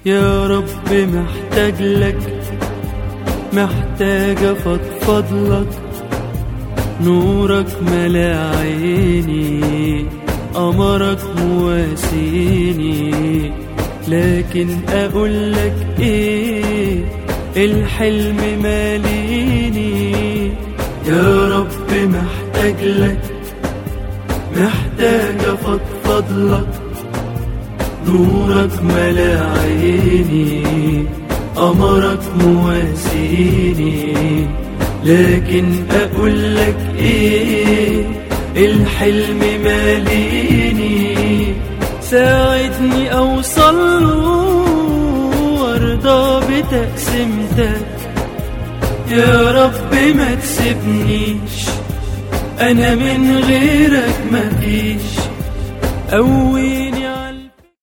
يا رب محتاج لك محتاج افضفض لك نورك ملا عيني قمرك مواسيني لكن اقول لك ايه الحلم ماليني يا رب محتاج لك محتاج افضفض لك نورك ملا عيني قمرك مواسيني لكن اقول لك ايه الحلم ماليني ساعدني اوصل له وارضى بتقسيمتك يا رب ما تسيبنيش انا من غيرك مفيش قوي